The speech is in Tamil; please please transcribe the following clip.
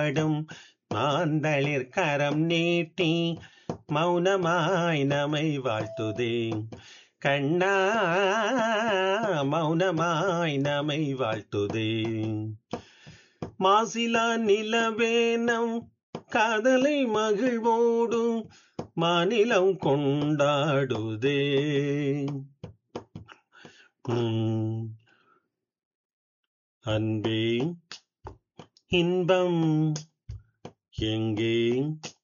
படும் மாந்தளிர் கரம் நீட்டி மௌனமாய் நமை வாழ்த்துதே கண்ணா மௌனமாய் நமை வாழ்த்துதே மாசிலா நிலவேனம் காதலை மகிழ்வோடும் மாநிலம் கொண்டாடுதே உம், அன்பே இன்பம் எங்கே